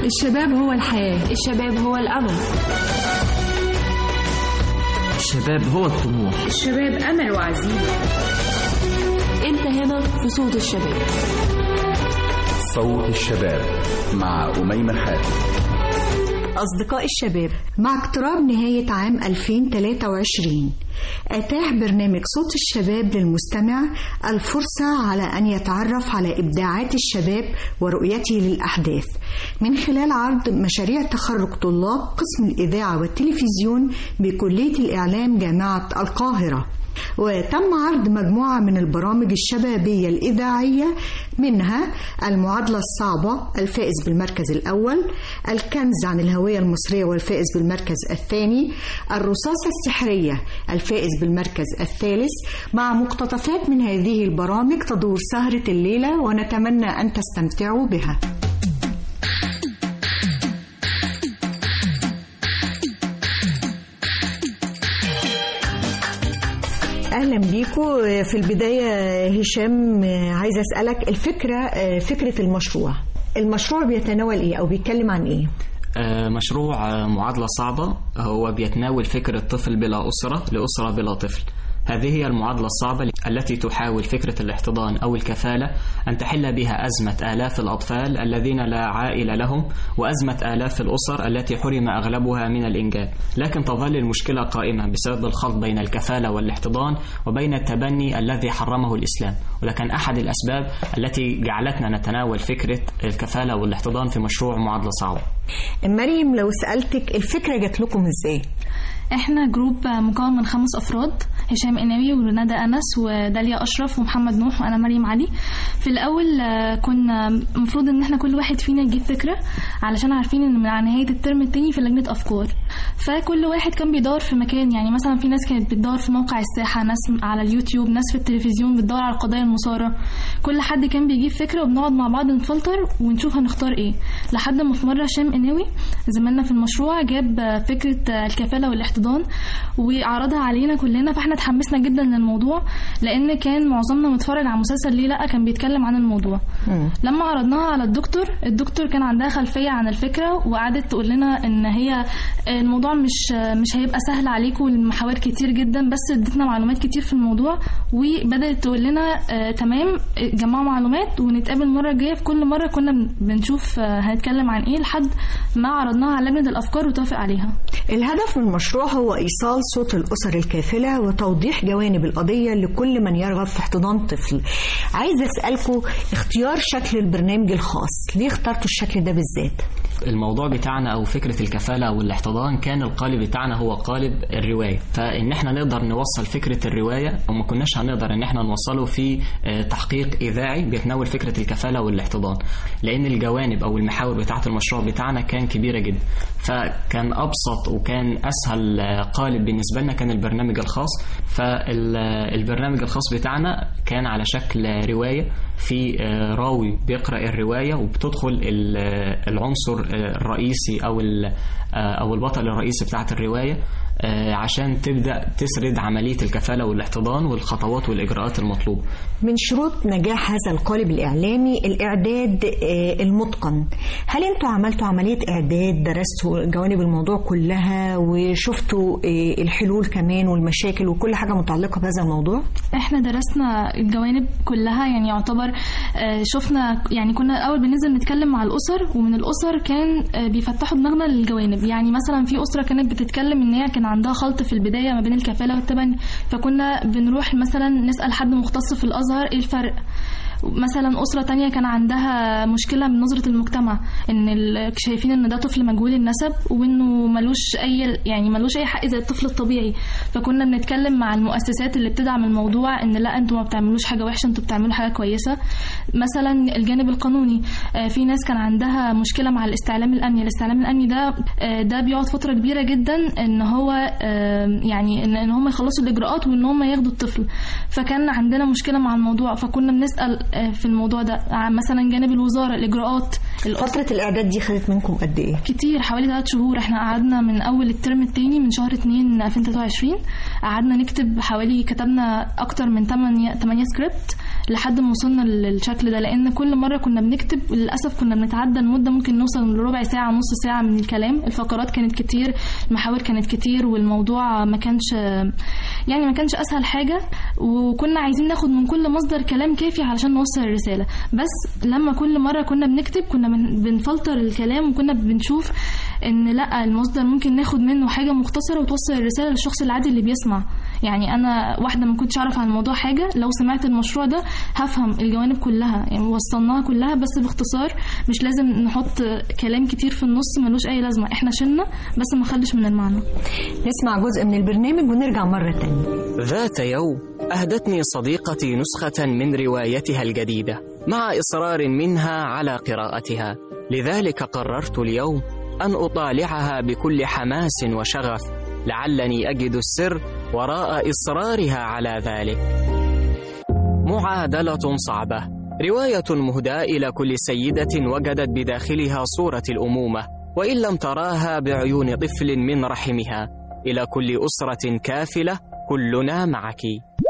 الشباب هو الحياة الشباب هو الأمل الشباب هو الطموح الشباب أمل وعزيمة أنت هنا في صوت الشباب صوت الشباب مع أميمة حاتم أصدقاء الشباب مع اقتراب نهاية عام 2023 أتاح برنامج صوت الشباب للمستمع الفرصة على أن يتعرف على إبداعات الشباب ورؤيته للأحداث من خلال عرض مشاريع تخرج طلاب قسم الإذاعة والتلفزيون بكلية الإعلام جامعة القاهرة وتم عرض مجموعة من البرامج الشبابية الإذاعية منها المعادلة الصعبة الفائز بالمركز الأول الكنز عن الهوية المصرية والفائز بالمركز الثاني الرصاصة السحرية الفائز بالمركز الثالث مع مقتطفات من هذه البرامج تدور سهرة الليلة ونتمنى أن تستمتعوا بها اهلا بيكم في البدايه هشام عايزه اسالك الفكره فكره المشروع المشروع بيتناول ايه او بيتكلم عن ايه مشروع معادلة صعبة هو بيتناول فكرة طفل بلا أسرة لأسرة بلا طفل هذه هي المعادلة الصعبة التي تحاول فكرة الاحتضان أو الكفالة أن تحل بها أزمة آلاف الأطفال الذين لا عائلة لهم وأزمة آلاف الأسر التي حرم أغلبها من الإنجاب لكن تظل المشكلة قائمة بسبب الخلط بين الكفالة والاحتضان وبين التبني الذي حرمه الإسلام ولكن أحد الأسباب التي جعلتنا نتناول فكرة الكفالة والاحتضان في مشروع معادلة صعبة مريم لو سألتك الفكرة جات لكم إزاي؟ احنا جروب مكون من خمس افراد هشام قناوي وندى انس وداليا اشرف ومحمد نوح وانا مريم علي في الاول كنا المفروض ان احنا كل واحد فينا يجيب فكره علشان عارفين ان مع نهايه الترم التاني في لجنه افكار فكل واحد كان بيدور في مكان يعني مثلا في ناس كانت بتدور في موقع الساحه ناس على اليوتيوب ناس في التلفزيون بتدور على القضايا المثاره كل حد كان بيجيب فكره وبنقعد مع بعض نفلتر ونشوف هنختار ايه لحد ما في مره هشام قناوي زميلنا في المشروع جاب فكره الكفاله والاحتضان وعرضها علينا كلنا فاحنا اتحمسنا جدا للموضوع لان كان معظمنا متفرج على مسلسل ليه لا كان بيتكلم عن الموضوع مم. لما عرضناها على الدكتور الدكتور كان عندها خلفيه عن الفكره وقعدت تقول لنا ان هي الموضوع مش مش هيبقى سهل عليكم المحاور كتير جدا بس ادتنا معلومات كتير في الموضوع وبدات تقول لنا آه تمام جمعوا معلومات ونتقابل المره الجايه في كل مره كنا بنشوف آه هنتكلم عن ايه لحد ما عرضناها على لجنه الافكار وتوافق عليها الهدف من المشروع هو إيصال صوت الأسر الكافلة وتوضيح جوانب القضية لكل من يرغب في احتضان طفل عايزة أسألكم اختيار شكل البرنامج الخاص ليه اخترتوا الشكل ده بالذات؟ الموضوع بتاعنا او فكره الكفاله والاحتضان كان القالب بتاعنا هو قالب الروايه فان احنا نقدر نوصل فكره الروايه وما كناش هنقدر ان احنا نوصله في تحقيق اذاعي بيتناول فكره الكفاله والاحتضان لان الجوانب او المحاور بتاعه المشروع بتاعنا كان كبيره جدا فكان ابسط وكان اسهل قالب بالنسبه لنا كان البرنامج الخاص فالبرنامج الخاص بتاعنا كان على شكل روايه في راوي بيقرا الروايه وبتدخل العنصر الرئيسي او او البطل الرئيسي بتاعه الروايه عشان تبدا تسرد عمليه الكفاله والاحتضان والخطوات والاجراءات المطلوبه. من شروط نجاح هذا القالب الاعلامي الاعداد المتقن. هل انتوا عملتوا عمليه اعداد درستوا جوانب الموضوع كلها وشفتوا الحلول كمان والمشاكل وكل حاجه متعلقه بهذا الموضوع؟ احنا درسنا الجوانب كلها يعني يعتبر شفنا يعني كنا الاول بننزل نتكلم مع الاسر ومن الاسر كان بيفتحوا دماغنا للجوانب يعني مثلا في اسره كانت بتتكلم ان هي كان عندها خلط في البدايه ما بين الكفاله والتبني فكنا بنروح مثلا نسال حد مختص في الازهر ايه الفرق مثلا أسرة تانية كان عندها مشكلة من نظرة المجتمع إن شايفين إن ده طفل مجهول النسب وإنه ملوش أي يعني ملوش أي حق زي الطفل الطبيعي فكنا بنتكلم مع المؤسسات اللي بتدعم الموضوع إن لا أنتوا ما بتعملوش حاجة وحشة أنتوا بتعملوا حاجة كويسة مثلا الجانب القانوني في ناس كان عندها مشكلة مع الاستعلام الأمني الاستعلام الأمني ده ده بيقعد فترة كبيرة جدا إن هو يعني إن هم يخلصوا الإجراءات وإن هم ياخدوا الطفل فكان عندنا مشكلة مع الموضوع فكنا بنسأل في الموضوع ده مثلا جانب الوزاره الاجراءات فتره الاعداد دي خدت منكم قد ايه كتير حوالي 3 شهور احنا قعدنا من اول الترم الثاني من شهر 2 2023 قعدنا نكتب حوالي كتبنا اكتر من 8 8 سكريبت لحد ما وصلنا للشكل ده لان كل مره كنا بنكتب للاسف كنا بنتعدى المده ممكن نوصل لربع ساعه نص ساعه من الكلام الفقرات كانت كتير المحاور كانت كتير والموضوع ما كانش يعني ما كانش اسهل حاجه وكنا عايزين ناخد من كل مصدر كلام كافي علشان نوصل الرساله بس لما كل مره كنا بنكتب كنا بن- بنفلتر الكلام وكنا بنشوف ان لا المصدر ممكن ناخد منه حاجه مختصره وتوصل الرساله للشخص العادي اللي بيسمع يعني انا واحده ما كنتش اعرف عن الموضوع حاجه لو سمعت المشروع ده هفهم الجوانب كلها يعني وصلناها كلها بس باختصار مش لازم نحط كلام كتير في النص ملوش اي لازمه احنا شلنا بس ما خلش من المعنى نسمع جزء من البرنامج ونرجع مرة تانية ذات يوم أهدتني صديقتي نسخة من روايتها الجديدة مع إصرار منها على قراءتها لذلك قررت اليوم أن أطالعها بكل حماس وشغف لعلني أجد السر وراء إصرارها على ذلك معادلة صعبة رواية مهداة إلى كل سيدة وجدت بداخلها صورة الأمومة وإن لم تراها بعيون طفل من رحمها إلى كل أسرة كافلة كلنا معك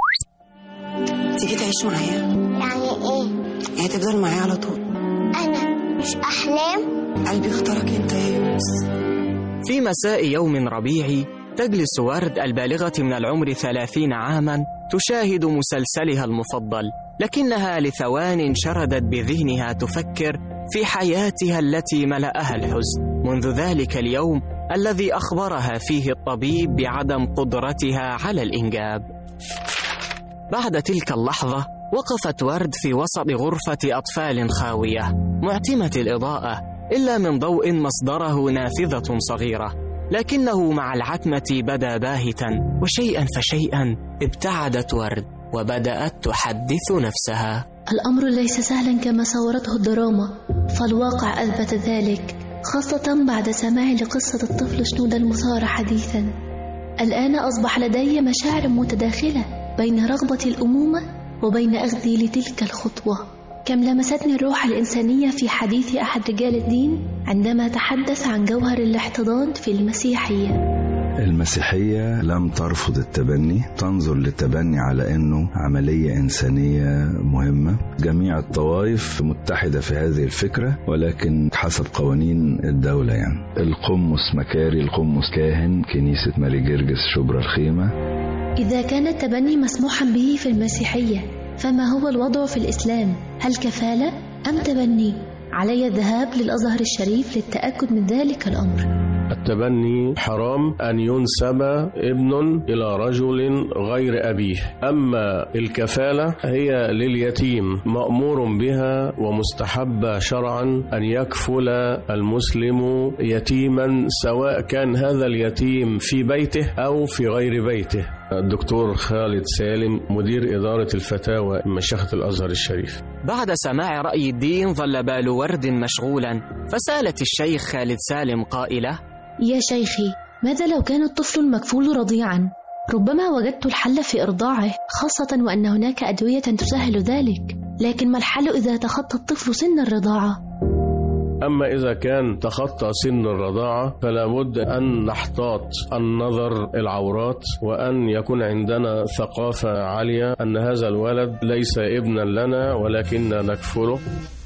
تيجي تعيش معايا يعني ايه يعني تفضل معايا على طول انا مش احلام قلبي اختارك انت يا يونس في مساء يوم ربيعي تجلس ورد البالغة من العمر ثلاثين عاما تشاهد مسلسلها المفضل لكنها لثوان شردت بذهنها تفكر في حياتها التي ملأها الحزن منذ ذلك اليوم الذي أخبرها فيه الطبيب بعدم قدرتها على الإنجاب بعد تلك اللحظة وقفت ورد في وسط غرفة أطفال خاوية معتمة الإضاءة إلا من ضوء مصدره نافذة صغيرة لكنه مع العتمة بدا باهتا وشيئا فشيئا ابتعدت ورد وبدأت تحدث نفسها الأمر ليس سهلا كما صورته الدراما فالواقع أثبت ذلك خاصة بعد سماعي لقصة الطفل شنود المثار حديثا الآن أصبح لدي مشاعر متداخلة بين رغبة الأمومة وبين أخذي لتلك الخطوة كم لمستني الروح الإنسانية في حديث أحد رجال الدين عندما تحدث عن جوهر الاحتضان في المسيحية المسيحية لم ترفض التبني تنظر للتبني على أنه عملية إنسانية مهمة جميع الطوائف متحدة في هذه الفكرة ولكن حسب قوانين الدولة يعني القمص مكاري القمص كاهن كنيسة ماري جرجس شبرا الخيمة إذا كان التبني مسموحا به في المسيحية فما هو الوضع في الإسلام؟ هل كفالة أم تبني؟ علي الذهاب للأزهر الشريف للتأكد من ذلك الأمر التبني حرام أن ينسب ابن إلى رجل غير أبيه أما الكفالة هي لليتيم مأمور بها ومستحبة شرعا أن يكفل المسلم يتيما سواء كان هذا اليتيم في بيته أو في غير بيته الدكتور خالد سالم مدير إدارة الفتاوى مشيخة الأزهر الشريف بعد سماع رأي الدين ظل بال ورد مشغولا فسالت الشيخ خالد سالم قائلة يا شيخي ماذا لو كان الطفل المكفول رضيعا؟ ربما وجدت الحل في إرضاعه خاصة وأن هناك أدوية تسهل ذلك لكن ما الحل إذا تخطى الطفل سن الرضاعة؟ أما إذا كان تخطى سن الرضاعة فلا بد أن نحتاط النظر العورات وأن يكون عندنا ثقافة عالية أن هذا الولد ليس ابنا لنا ولكننا نكفله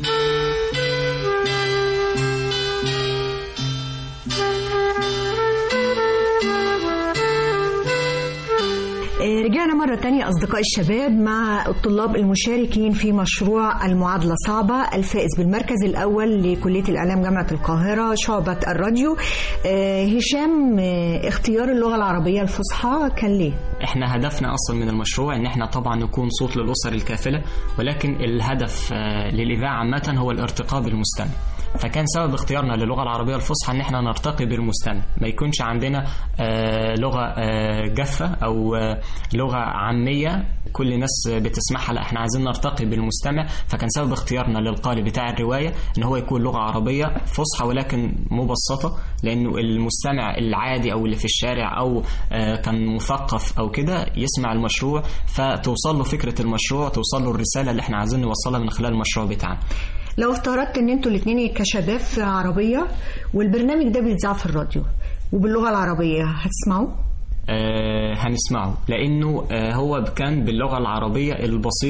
رجعنا مرة تانية أصدقاء الشباب مع الطلاب المشاركين في مشروع المعادلة صعبة الفائز بالمركز الأول لكلية الإعلام جامعة القاهرة شعبة الراديو آه، هشام آه، اختيار اللغة العربية الفصحى كان ليه؟ احنا هدفنا اصلا من المشروع ان احنا طبعا نكون صوت للاسر الكافله ولكن الهدف آه، للاذاعه عامه هو الارتقاء بالمستمع فكان سبب اختيارنا للغه العربيه الفصحى ان احنا نرتقي بالمستمع ما يكونش عندنا آه، لغه آه، جافه او آه، لغه عاميه كل الناس بتسمعها لا احنا عايزين نرتقي بالمستمع فكان سبب اختيارنا للقالب بتاع الروايه ان هو يكون لغه عربيه فصحى ولكن مبسطه لانه المستمع العادي او اللي في الشارع او آه، كان مثقف او كده يسمع المشروع فتوصل له فكره المشروع توصل له الرساله اللي احنا عايزين نوصلها من خلال المشروع بتاعنا لو افترضت ان انتوا الاثنين كشباب في عربية والبرنامج ده بيتذاع في الراديو وباللغة العربية هتسمعوه؟ آه، هنسمعه لانه آه، هو كان باللغه العربيه البسيطه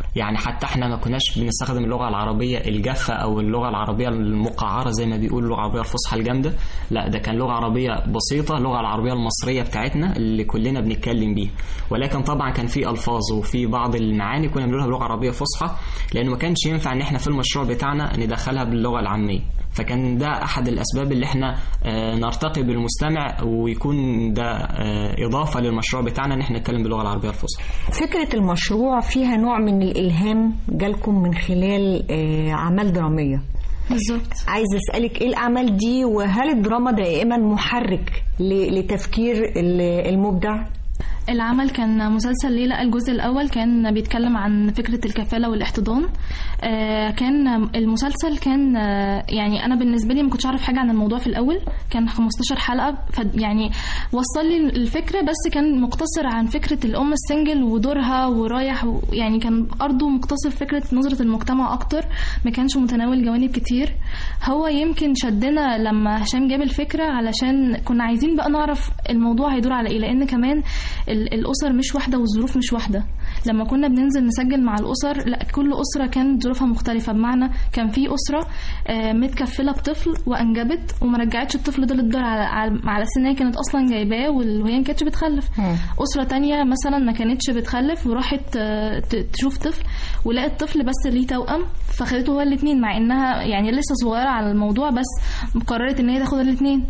يعني حتى احنا ما كناش بنستخدم اللغه العربيه الجافه او اللغه العربيه المقعره زي ما بيقولوا اللغه العربيه الفصحى الجامده لا ده كان لغه عربيه بسيطه اللغه العربيه المصريه بتاعتنا اللي كلنا بنتكلم بيها ولكن طبعا كان في الفاظ وفي بعض المعاني كنا بنقولها بلغه عربيه فصحى لانه ما كانش ينفع ان احنا في المشروع بتاعنا ندخلها باللغه العاميه فكان ده احد الاسباب اللي احنا آه، نرتقي بالمستمع ويكون ده آه، اضافه للمشروع بتاعنا ان احنا نتكلم باللغه العربيه الفصحى فكرة المشروع فيها نوع من الإلهام جالكم من خلال آه، أعمال درامية بالظبط عايز أسألك إيه الأعمال دي وهل الدراما دائما محرك ل- لتفكير ال- المبدع؟ العمل كان مسلسل ليلى الجزء الأول كان بيتكلم عن فكرة الكفالة والاحتضان آه، كان المسلسل كان آه، يعني أنا بالنسبة لي ما كنتش أعرف حاجة عن الموضوع في الأول كان 15 حلقة ف- يعني وصل لي الفكرة بس كان مقتصر عن فكرة الأم السنجل ودورها ورايح و- يعني كان برضه مقتصر فكرة نظرة المجتمع أكتر ما كانش متناول جوانب كتير هو يمكن شدنا لما هشام جاب الفكرة علشان كنا عايزين بقى نعرف الموضوع هيدور على ايه لان كمان ال- الاسر مش واحده والظروف مش واحده لما كنا بننزل نسجل مع الاسر لا كل اسره كانت ظروفها مختلفه بمعنى كان في اسره آه، متكفله بطفل وانجبت وما رجعتش الطفل ده للدار على على على اساس ان هي كانت اصلا جايباه وال- وهي ما كانتش بتخلف اسره تانية مثلا ما كانتش بتخلف وراحت آه، ت- تشوف طفل ولقت طفل بس ليه توأم فخدته هو الاثنين مع انها يعني لسه صغيره على الموضوع بس قررت ان هي تاخد الاثنين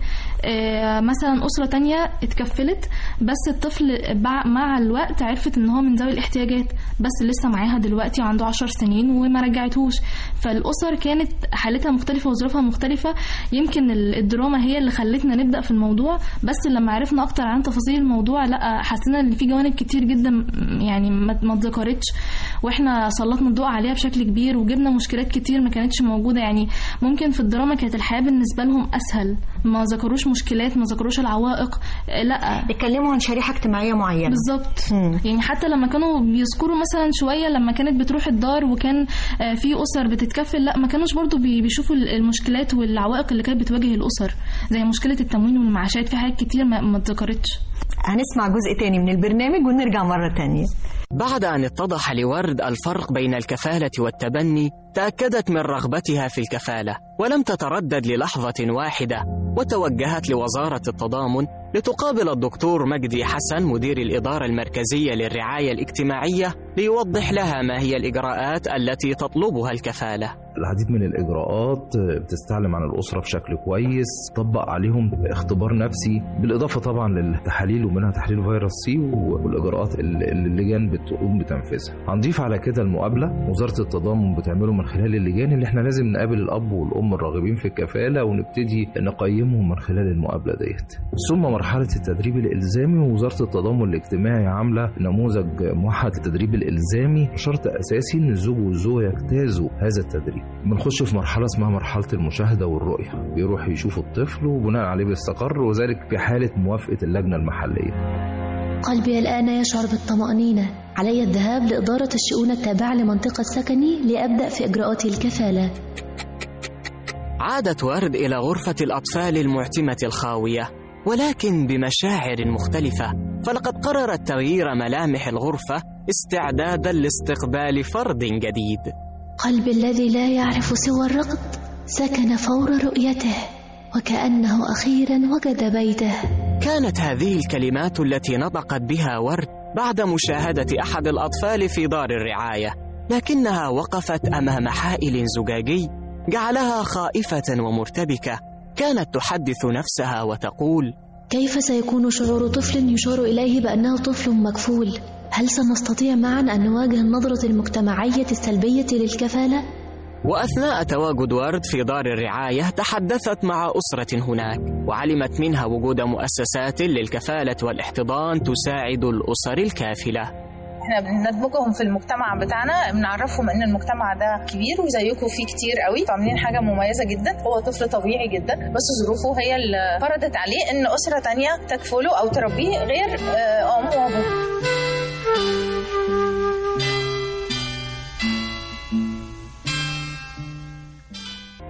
مثلا اسره تانية اتكفلت بس الطفل بع- مع الوقت عرفت ان هو من ذوي الاحتياجات بس لسه معاها دلوقتي وعنده عشر سنين وما رجعتهوش فالاسر كانت حالتها مختلفه وظروفها مختلفه يمكن ال- الدراما هي اللي خلتنا نبدا في الموضوع بس لما عرفنا اكتر عن تفاصيل الموضوع لا حسينا ان في جوانب كتير جدا م- يعني ما ما اتذكرتش واحنا سلطنا الضوء عليها بشكل كبير وجبنا مشكلات كتير ما كانتش موجوده يعني ممكن في الدراما كانت الحياه بالنسبه لهم اسهل ما ذكروش مشكلات ما ذكروش العوائق آه، لا اتكلموا عن شريحة اجتماعية معينة بالظبط يعني حتى لما كانوا بيذكروا مثلا شويه لما كانت بتروح الدار وكان آه، في اسر بتتكفل لا ما كانوش برضو بي- بيشوفوا ال- المشكلات والعوائق اللي كانت بتواجه الاسر زي مشكله التموين والمعاشات في حاجات كتير ما ما اتذكرتش هنسمع جزء تاني من البرنامج ونرجع مرة تانية بعد أن اتضح لورد الفرق بين الكفالة والتبني تأكدت من رغبتها في الكفالة ولم تتردد للحظة واحدة وتوجهت لوزارة التضامن لتقابل الدكتور مجدي حسن مدير الإدارة المركزية للرعاية الاجتماعية ليوضح لها ما هي الإجراءات التي تطلبها الكفالة العديد من الإجراءات بتستعلم عن الأسرة بشكل كويس طبق عليهم اختبار نفسي بالإضافة طبعا للتحاليل ومنها تحليل فيروس سي والإجراءات اللي اللي اللجان بتقوم بتنفيذها هنضيف على كده المقابلة وزارة التضامن بتعمله من خلال اللجان اللي احنا لازم نقابل الأب والأم الراغبين في الكفالة ونبتدي نقيمهم من خلال المقابلة ديت ثم مرحلة التدريب الإلزامي ووزارة التضامن الاجتماعي عاملة نموذج موحد للتدريب الإلزامي شرط أساسي إن الزوج والزوجة يجتازوا هذا التدريب بنخش في مرحلة اسمها مرحلة المشاهدة والرؤية بيروح يشوف الطفل وبناء عليه بيستقر وذلك في حالة موافقة اللجنة المحلية قلبي الآن يشعر بالطمأنينة علي الذهاب لإدارة الشؤون التابعة لمنطقة سكني لأبدأ في إجراءات الكفالة عادت ورد إلى غرفة الأطفال المعتمة الخاوية ولكن بمشاعر مختلفة فلقد قررت تغيير ملامح الغرفة استعدادا لاستقبال فرد جديد قلبي الذي لا يعرف سوى الرقد سكن فور رؤيته وكأنه أخيرا وجد بيته كانت هذه الكلمات التي نطقت بها ورد بعد مشاهدة أحد الأطفال في دار الرعاية لكنها وقفت أمام حائل زجاجي جعلها خائفة ومرتبكة كانت تحدث نفسها وتقول كيف سيكون شعور طفل يشار إليه بأنه طفل مكفول؟ هل سنستطيع معا أن نواجه النظرة المجتمعية السلبية للكفالة؟ وأثناء تواجد ورد في دار الرعاية تحدثت مع أسرة هناك وعلمت منها وجود مؤسسات للكفالة والاحتضان تساعد الأسر الكافلة احنا بندمجهم في المجتمع بتاعنا بنعرفهم ان المجتمع ده كبير وزيكم فيه كتير قوي فعاملين حاجه مميزه جدا هو طفل طبيعي جدا بس ظروفه هي اللي فرضت عليه ان اسره تانية تكفله او تربيه غير آه، ام وابوه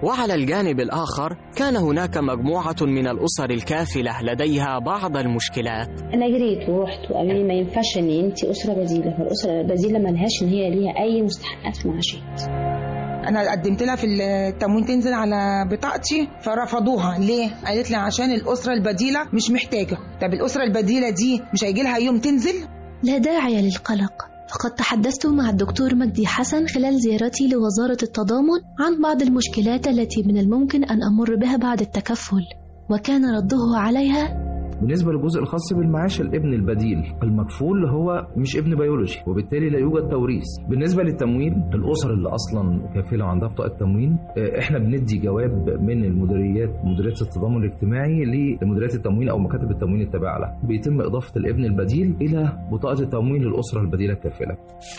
وعلى الجانب الآخر كان هناك مجموعة من الأسر الكافلة لديها بعض المشكلات انا جريت ورحت وقالوا لي ما ينفعش ان انت اسره بديله فالاسره البديله ملهاش ان هي ليها اي مستحقات في المعاشات انا قدمت لها في التموين تنزل على بطاقتي فرفضوها ليه قالت لي عشان الاسره البديله مش محتاجه طب الاسره البديله دي مش هيجي لها يوم تنزل لا داعي للقلق فقد تحدثت مع الدكتور مجدي حسن خلال زيارتي لوزارة التضامن عن بعض المشكلات التي من الممكن أن أمر بها بعد التكفل وكان رده عليها بالنسبة للجزء الخاص بالمعاش الابن البديل المكفول هو مش ابن بيولوجي وبالتالي لا يوجد توريث بالنسبة للتموين الأسر اللي أصلا كافلة وعندها بطاقة تموين آه، احنا بندي جواب من المديريات مديريات التضامن الاجتماعي لمديريات التموين أو مكاتب التموين التابعة لها بيتم إضافة الابن البديل إلى بطاقة التموين للأسرة البديلة الكافلة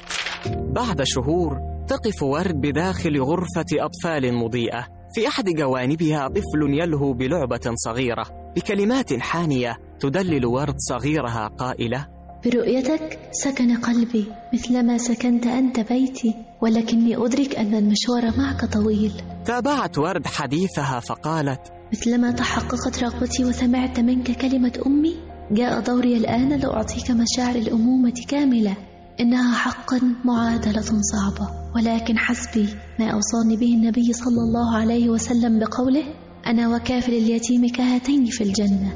بعد شهور تقف ورد بداخل غرفة أطفال مضيئة في أحد جوانبها طفل يلهو بلعبة صغيرة بكلمات حانية تدلل ورد صغيرها قائلة برؤيتك سكن قلبي مثلما سكنت أنت بيتي ولكني أدرك أن المشوار معك طويل تابعت ورد حديثها فقالت مثلما تحققت رغبتي وسمعت منك كلمة أمي جاء دوري الآن لأعطيك مشاعر الأمومة كاملة إنها حقا معادلة صعبة ولكن حسبي ما أوصاني به النبي صلى الله عليه وسلم بقوله أنا وكافل اليتيم كهاتين في الجنة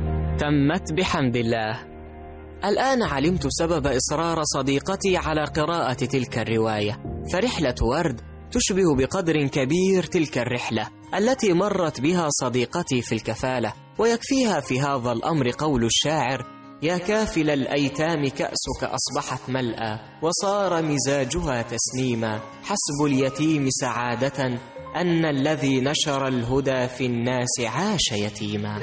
تمت بحمد الله الآن علمت سبب إصرار صديقتي على قراءة تلك الرواية فرحلة ورد تشبه بقدر كبير تلك الرحلة التي مرت بها صديقتي في الكفالة ويكفيها في هذا الأمر قول الشاعر يا كافل الأيتام كأسك أصبحت ملأى وصار مزاجها تسنيما حسب اليتيم سعادة أن الذي نشر الهدى في الناس عاش يتيما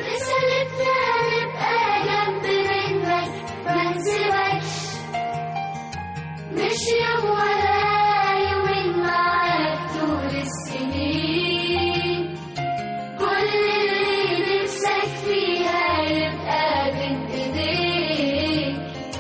مش يوم ولا يومين معاك طول السنين كل اللي نفسك فيها يبقى بين ايديك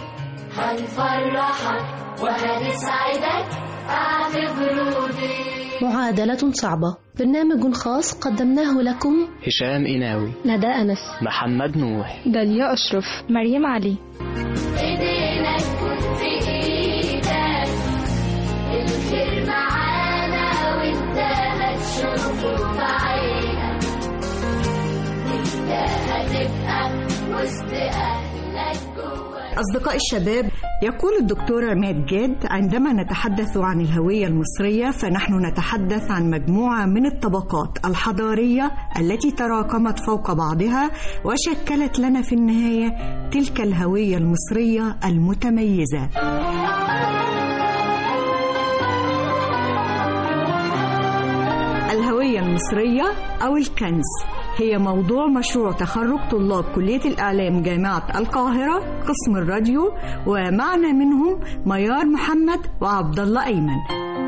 هنفرحك وهنسعدك اعتبره دي معادلة صعبة برنامج خاص قدمناه لكم هشام إناوي ندى أنس محمد نوح داليا أشرف مريم علي ايدينا تكون في ايدك الخير معانا وانت هتشوفه بعينك انت هتبقى وسط اهلك جواك أصدقاء الشباب يقول الدكتور عماد جاد عندما نتحدث عن الهوية المصرية فنحن نتحدث عن مجموعة من الطبقات الحضارية التي تراكمت فوق بعضها وشكلت لنا في النهاية تلك الهوية المصرية المتميزة الهوية المصرية أو الكنز هي موضوع مشروع تخرج طلاب كلية الإعلام جامعة القاهرة قسم الراديو ومعنا منهم ميار محمد وعبد الله أيمن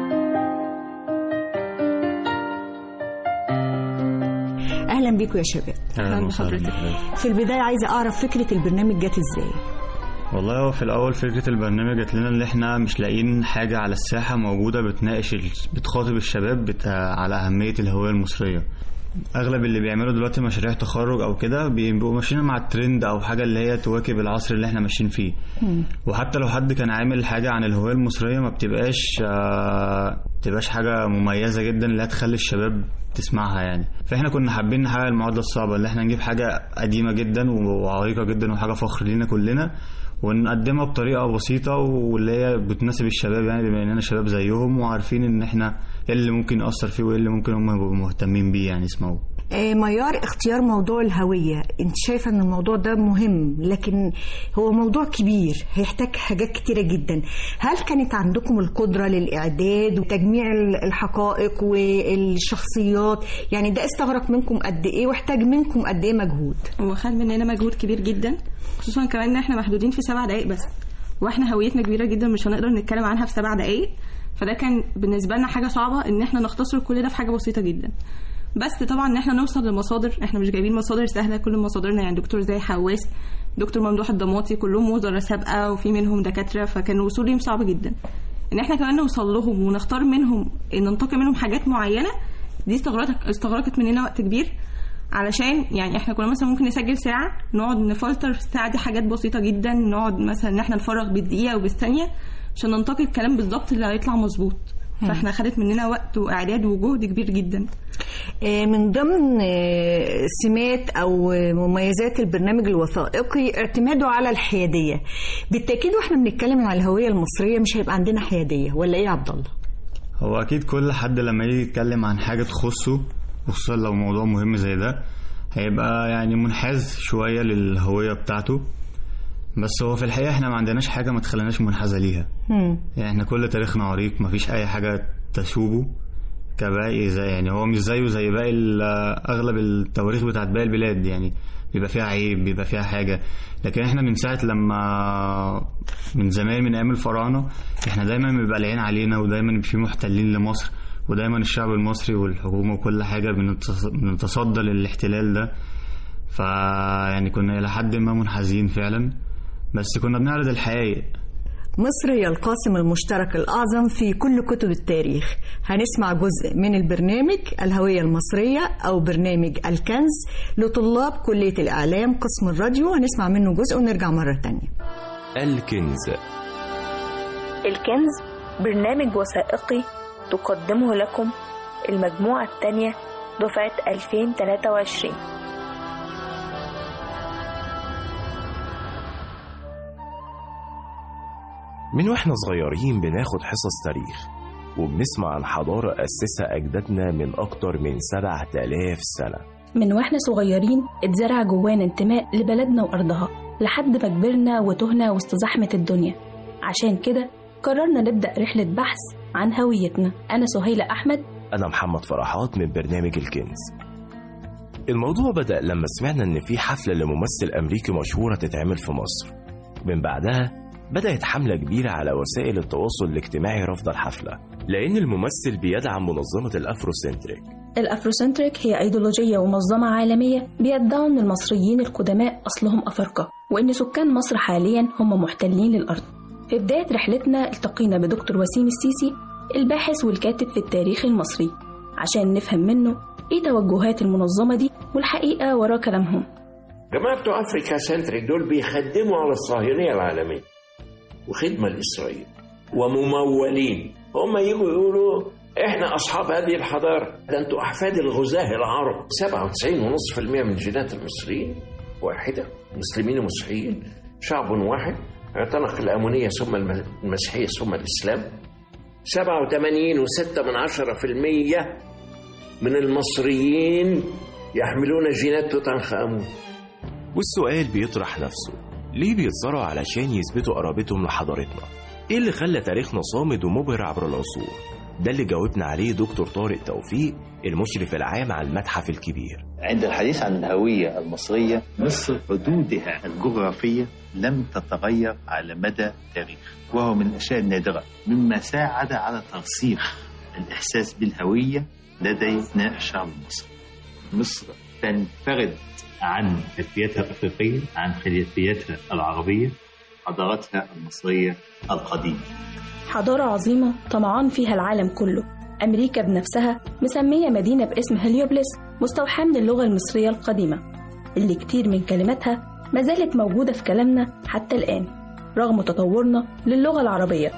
أهلا بكم يا شباب أهلا وسهلا في البداية عايزة أعرف فكرة البرنامج جت إزاي والله هو في الأول فكرة البرنامج جات لنا إن إحنا مش لاقيين حاجة على الساحة موجودة بتناقش ال... بتخاطب الشباب بتاع... على أهمية الهوية المصرية أغلب اللي بيعملوا دلوقتي مشاريع تخرج أو كده بيبقوا ماشيين مع الترند أو حاجة اللي هي تواكب العصر اللي إحنا ماشيين فيه وحتى لو حد كان عامل حاجة عن الهوية المصرية ما بتبقاش آه، بتبقاش حاجة مميزة جدا اللي هتخلي الشباب تسمعها يعني فاحنا كنا حابين نحقق المعادلة الصعبة اللي احنا نجيب حاجة قديمة جدا وعريقة جدا وحاجة فخر لينا كلنا ونقدمها بطريقة بسيطة واللي هي بتناسب الشباب يعني بما اننا شباب زيهم وعارفين ان احنا ايه اللي ممكن يأثر فيه وايه اللي ممكن هم يبقوا مهتمين بيه يعني يسمعوه آه، ميار اختيار موضوع الهوية انت شايفة ان الموضوع ده مهم لكن هو موضوع كبير هيحتاج حاجات كتيرة جدا هل كانت عندكم القدرة للإعداد وتجميع الحقائق والشخصيات يعني ده استغرق منكم قد ايه واحتاج منكم قد ايه مجهود هو خد مننا مجهود كبير جدا خصوصا كمان ان احنا محدودين في سبع دقايق بس واحنا هويتنا كبيره جدا مش هنقدر نتكلم عنها في سبع دقايق فده كان بالنسبه لنا حاجه صعبه ان احنا نختصر كل ده في حاجه بسيطه جدا بس طبعا ان احنا نوصل لمصادر احنا مش جايبين مصادر سهله كل مصادرنا يعني دكتور زي حواس دكتور ممدوح الضماطي كلهم وزراء سابقه وفي منهم دكاتره فكان الوصول ليهم صعب جدا ان احنا كمان نوصل لهم ونختار منهم ان ننتقي منهم حاجات معينه دي استغرقت استغرقت مننا وقت كبير علشان يعني احنا كنا مثلا ممكن نسجل ساعة نقعد نفلتر الساعة دي حاجات بسيطة جدا نقعد مثلا ان احنا نفرغ بالدقيقة وبالثانية عشان ننتقي الكلام بالظبط اللي هيطلع مظبوط مم. فاحنا خدت مننا وقت واعداد وجهد كبير جدا آه، من ضمن آه، سمات او آه، مميزات البرنامج الوثائقي اعتماده على الحياديه بالتاكيد واحنا بنتكلم عن الهويه المصريه مش هيبقى عندنا حياديه ولا ايه يا عبد الله هو اكيد كل حد لما يجي يتكلم عن حاجه تخصه وخصوصا لو موضوع مهم زي ده هيبقى يعني منحاز شويه للهويه بتاعته بس هو في الحقيقه احنا ما عندناش حاجه ما تخليناش منحازه ليها مم. يعني احنا كل تاريخنا عريق مفيش اي حاجه تشوبه كباقي زي يعني هو مش زيه زي باقي ال- اغلب التواريخ بتاعت باقي البلاد يعني بيبقى فيها عيب بيبقى فيها حاجه لكن احنا من ساعه لما من زمان من ايام الفراعنه احنا دايما بيبقى العين علينا ودايما في محتلين لمصر ودايما الشعب المصري والحكومه وكل حاجه بنتص- بنتصدى للاحتلال ده فيعني كنا الى حد ما منحازين فعلا بس كنا بنعرض الحقائق مصر هي القاسم المشترك الأعظم في كل كتب التاريخ هنسمع جزء من البرنامج الهوية المصرية أو برنامج الكنز لطلاب كلية الإعلام قسم الراديو هنسمع منه جزء ونرجع مرة تانية الكنز الكنز برنامج وثائقي تقدمه لكم المجموعة الثانية دفعة 2023 من واحنا صغيرين بناخد حصص تاريخ وبنسمع عن حضارة أسسها أجدادنا من أكتر من 7000 سنة من واحنا صغيرين اتزرع جوانا انتماء لبلدنا وأرضها لحد ما كبرنا وتهنا وسط زحمة الدنيا عشان كده قررنا نبدأ رحلة بحث عن هويتنا أنا سهيلة أحمد أنا محمد فرحات من برنامج الكنز الموضوع بدأ لما سمعنا إن في حفلة لممثل أمريكي مشهورة تتعمل في مصر من بعدها بدأت حملة كبيرة على وسائل التواصل الاجتماعي رفض الحفلة لأن الممثل بيدعم منظمة الأفروسنتريك الأفروسنتريك هي أيديولوجية ومنظمة عالمية بيدعوا أن المصريين القدماء أصلهم أفارقة وأن سكان مصر حاليا هم محتلين للأرض في بداية رحلتنا التقينا بدكتور وسيم السيسي الباحث والكاتب في التاريخ المصري عشان نفهم منه إيه توجهات المنظمة دي والحقيقة ورا كلامهم جماعة بتوع أفريكا سنتريك دول بيخدموا على الصهيونية العالمية وخدمة لإسرائيل وممولين هم يجوا يقولوا احنا اصحاب هذه الحضاره ده انتوا احفاد الغزاه العرب 97.5% من جينات المصريين واحده مسلمين ومسيحيين شعب واحد اعتنق الامونيه ثم الم- المسيحيه ثم الاسلام 87.6 من عشرة في المية من المصريين يحملون جينات توت عنخ امون والسؤال بيطرح نفسه ليه بيتصارعوا علشان يثبتوا قرابتهم لحضارتنا ايه اللي خلى تاريخنا صامد ومبهر عبر العصور ده اللي جاوبنا عليه دكتور طارق توفيق المشرف العام على المتحف الكبير عند الحديث عن الهوية المصرية مصر حدودها الجغرافية لم تتغير على مدى التاريخ وهو من الأشياء النادرة مما ساعد على ترسيخ الإحساس بالهوية لدى أبناء الشعب المصري مصر تنفرد عن خلفيتها الأفريقية عن خلفيتها العربية حضارتها المصرية القديمة حضارة عظيمة طمعان فيها العالم كله أمريكا بنفسها مسمية مدينة باسم هليوبلس مستوحاة من اللغة المصرية القديمة اللي كتير من كلماتها ما زالت موجودة في كلامنا حتى الآن رغم تطورنا للغة العربية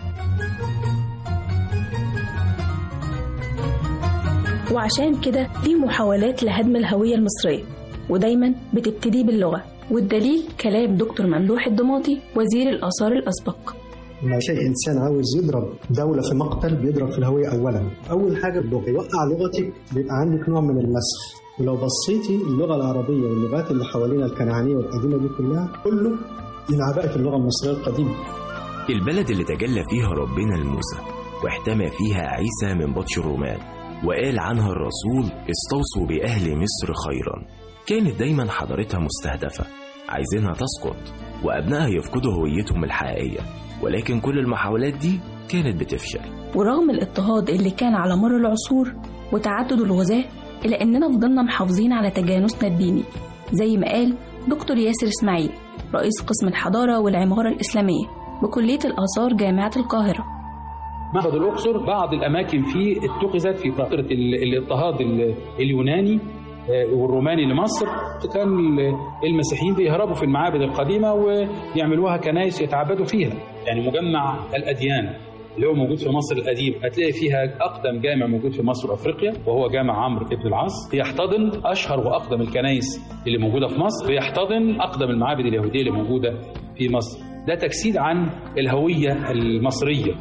وعشان كده في محاولات لهدم الهوية المصرية ودايما بتبتدي باللغة والدليل كلام دكتور ممدوح الضماطي وزير الآثار الأسبق لما شيء انسان عاوز يضرب دوله في مقتل بيضرب في الهويه اولا اول حاجه اللغه يوقع لغتك بيبقى عندك نوع من المسخ ولو بصيتي اللغه العربيه واللغات اللي حوالينا الكنعانيه والقديمه دي كلها كله من عباءه اللغه المصريه القديمه البلد اللي تجلى فيها ربنا لموسى واحتمى فيها عيسى من بطش الرومان وقال عنها الرسول استوصوا بأهل مصر خيرا كانت دايما حضارتها مستهدفة عايزينها تسقط وأبنائها يفقدوا هويتهم الحقيقية ولكن كل المحاولات دي كانت بتفشل ورغم الاضطهاد اللي كان على مر العصور وتعدد الغزاة إلا إننا فضلنا محافظين على تجانسنا الديني زي ما قال دكتور ياسر إسماعيل رئيس قسم الحضارة والعمارة الإسلامية بكلية الآثار جامعة القاهرة معبد الأقصر بعض الأماكن فيه اتخذت في فترة ال- الاضطهاد ال- اليوناني آه، والروماني لمصر كان ال- المسيحيين بيهربوا في المعابد القديمة ويعملوها كنائس يتعبدوا فيها يعني مجمع الأديان اللي هو موجود في مصر القديم هتلاقي فيها أقدم جامع موجود في مصر وأفريقيا وهو جامع عمرو بن العاص بيحتضن أشهر وأقدم الكنائس اللي موجودة في مصر بيحتضن أقدم المعابد اليهودية اللي موجودة في مصر ده تجسيد عن الهوية المصرية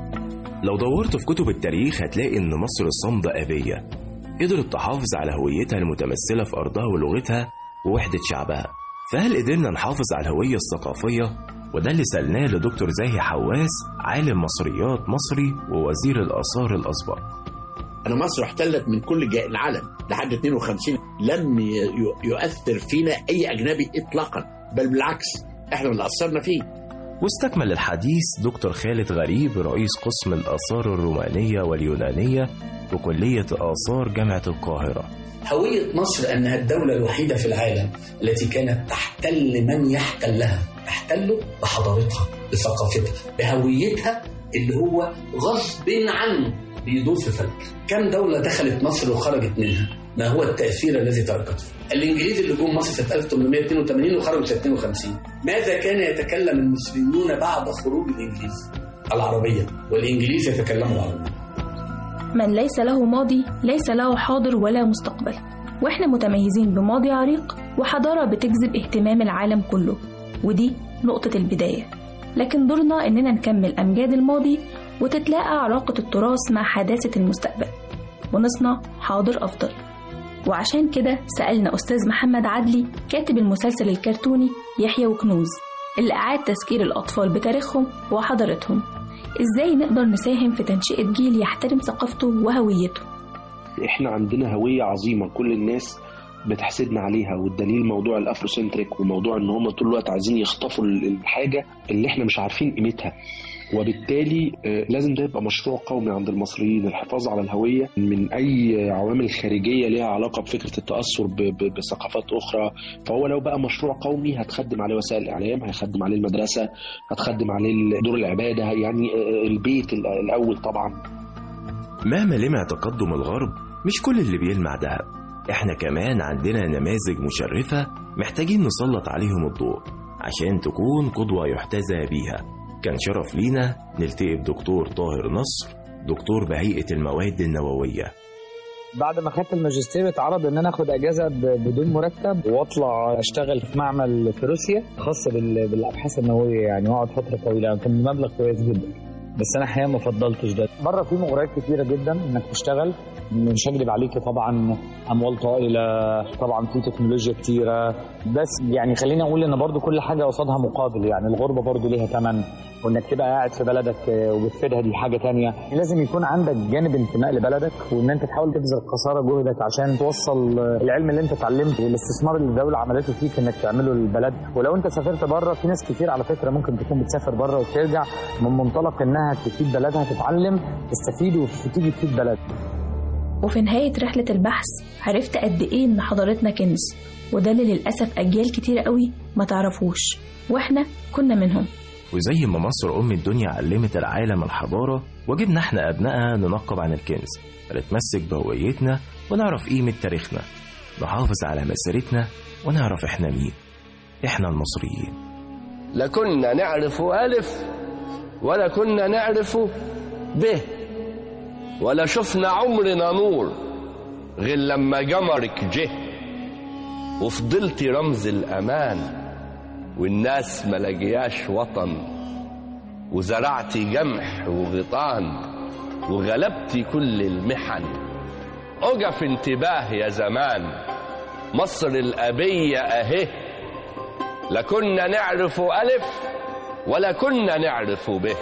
لو دورت في كتب التاريخ هتلاقي إن مصر صامدة أبية قدرت تحافظ على هويتها المتمثلة في أرضها ولغتها ووحدة شعبها فهل قدرنا نحافظ على الهوية الثقافية؟ وده اللي سألناه لدكتور زاهي حواس عالم مصريات مصري ووزير الآثار الأسبق أنا مصر احتلت من كل جا- العالم لحد 52 لم ي- ي- يؤثر فينا أي أجنبي إطلاقا بل بالعكس إحنا اللي أثرنا فيه واستكمل الحديث دكتور خالد غريب رئيس قسم الآثار الرومانية واليونانية وكلية آثار جامعة القاهرة هوية مصر أنها الدولة الوحيدة في العالم التي كانت تحتل من يحتلها تحتله بحضارتها بثقافتها بهويتها اللي هو غصب عنه بيدور في فلك كم دولة دخلت مصر وخرجت منها ما هو التأثير الذي تركته الإنجليز اللي جم مصر سنة 1882 وخرجوا سنة 52 ماذا كان يتكلم المصريون بعد خروج الإنجليز العربية والإنجليز يتكلموا العربية من ليس له ماضي ليس له حاضر ولا مستقبل واحنا متميزين بماضي عريق وحضارة بتجذب اهتمام العالم كله ودي نقطة البداية لكن دورنا إننا نكمل أمجاد الماضي وتتلاقى علاقة التراث مع حداثة المستقبل ونصنع حاضر أفضل وعشان كده سألنا أستاذ محمد عدلي كاتب المسلسل الكرتوني يحيى وكنوز اللي أعاد تذكير الأطفال بتاريخهم وحضارتهم إزاي نقدر نساهم في تنشئة جيل يحترم ثقافته وهويته احنا عندنا هوية عظيمة كل الناس بتحسدنا عليها والدليل موضوع الافروسنتريك وموضوع ان هم طول الوقت عايزين يخطفوا الحاجة اللي احنا مش عارفين قيمتها وبالتالي آه، لازم ده يبقى مشروع قومي عند المصريين الحفاظ على الهوية من أي عوامل خارجية ليها علاقة بفكرة التأثر ب- ب- بثقافات أخرى فهو لو بقى مشروع قومي هتخدم عليه وسائل الإعلام هيخدم عليه المدرسة هتخدم عليه دور العبادة يعني آه، البيت ال- الأول طبعا مهما لمع تقدم الغرب مش كل اللي بيلمع دهب احنا كمان عندنا نماذج مشرفة محتاجين نسلط عليهم الضوء عشان تكون قدوة يحتذى بيها كان شرف لينا نلتقي بدكتور طاهر نصر دكتور بهيئة المواد النووية بعد ما خدت الماجستير اتعرض ان انا اخد اجازه ب- بدون مرتب واطلع اشتغل في معمل في روسيا خاص بال- بالابحاث النوويه يعني واقعد فتره طويله كان بمبلغ كويس جدا بس انا الحقيقه ما فضلتش ده بره في مغريات كتيره جدا انك تشتغل مش هكذب عليك طبعا اموال طائله طبعا في تكنولوجيا كتيره بس يعني خليني اقول ان برضو كل حاجه قصادها مقابل يعني الغربه برضو ليها ثمن وانك تبقى قاعد في بلدك آه، وبتفيدها دي حاجه تانية لازم يكون عندك جانب انتماء لبلدك وان انت تحاول تبذل قصارى جهدك عشان توصل آه، العلم اللي انت اتعلمته والاستثمار اللي الدوله عملته فيك انك تعمله للبلد ولو انت سافرت بره في ناس كتير على فكره ممكن تكون بتسافر بره وترجع من منطلق انها تفيد بلدها تتعلم تستفيد وتيجي تفيد بلد وفي نهاية رحلة البحث عرفت قد إيه إن حضارتنا كنز وده اللي للأسف أجيال كتير قوي ما تعرفوش وإحنا كنا منهم وزي ما مصر أم الدنيا علمت العالم الحضارة واجبنا احنا أبنائها ننقب عن الكنز نتمسك بهويتنا ونعرف قيمة تاريخنا نحافظ على مسيرتنا ونعرف احنا مين احنا المصريين لكنا نعرف ألف ولا كنا نعرف ب ولا شفنا عمرنا نور غير لما جمرك جه وفضلتي رمز الأمان والناس ما لقياش وطن وزرعتي جمح وغيطان وغلبتي كل المحن أقف انتباه يا زمان مصر الأبية أهي لكنا نعرف ألف ولا كنا نعرف به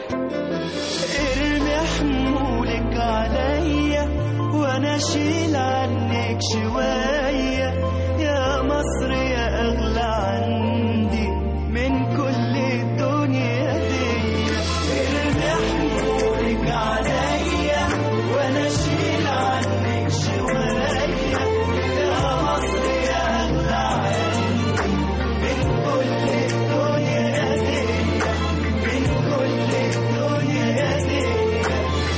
ارمي حمولك عليا وانا اشيل عنك شوية يا مصر يا اغلى عندي من كل الدنيا دي ارمي حمولك عليا وانا اشيل عنك شوية يا مصر يا اغلى عندي من كل الدنيا دي من كل الدنيا دي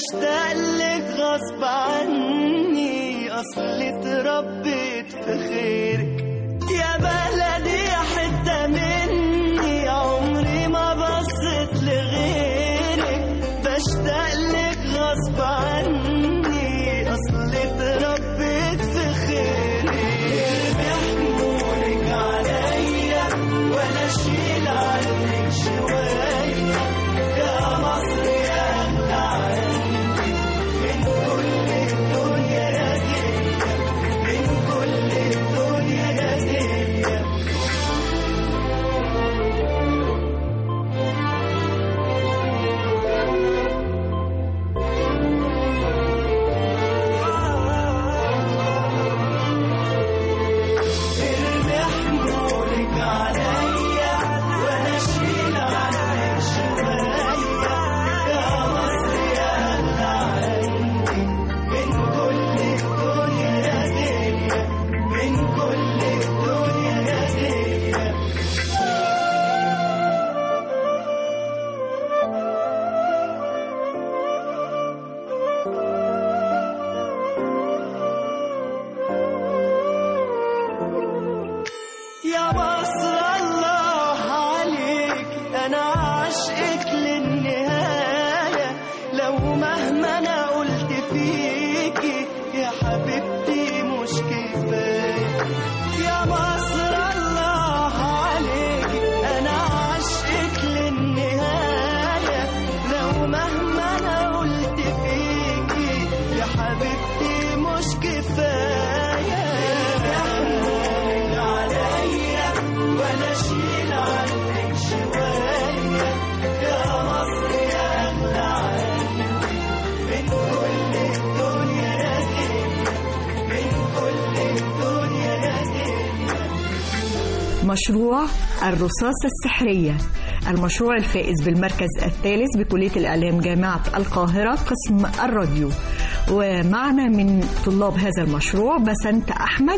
بشتاق لك غصب عني اصل اتربيت في خيرك يا بلدي يا حتة مني عمري ما بصيت لغيرك بشتاق لك غصب عني اصل اتربيت في خيرك بيحمولك عليا وانا اشيل عنك شوية يا مصر يا اغلى عندي من كل الدنيا دي من كل الدنيا دي ارمي حمولك عليا وانا اشيل عنك شوية يا مصر يا اغلى عندي من كل الدنيا دي من كل الدنيا دي يا مصر الله عليك انا عاشقك للنهاية لو مهما انا قلت فيكي يا حبيبتي مش كفاية يا مصر الله عليك انا عاشقك للنهاية لو مهما انا قلت فيكي يا حبيبتي مش كفاية يحملك عليا وانا اشيل عنك شوية يا مصر يا اغلى عندي من كل الدنيا دي من كل الدنيا دي مشروع الرصاصة السحرية المشروع الفائز بالمركز الثالث بكلية الإعلام جامعة القاهرة قسم الراديو ومعنا من طلاب هذا المشروع بسنت أحمد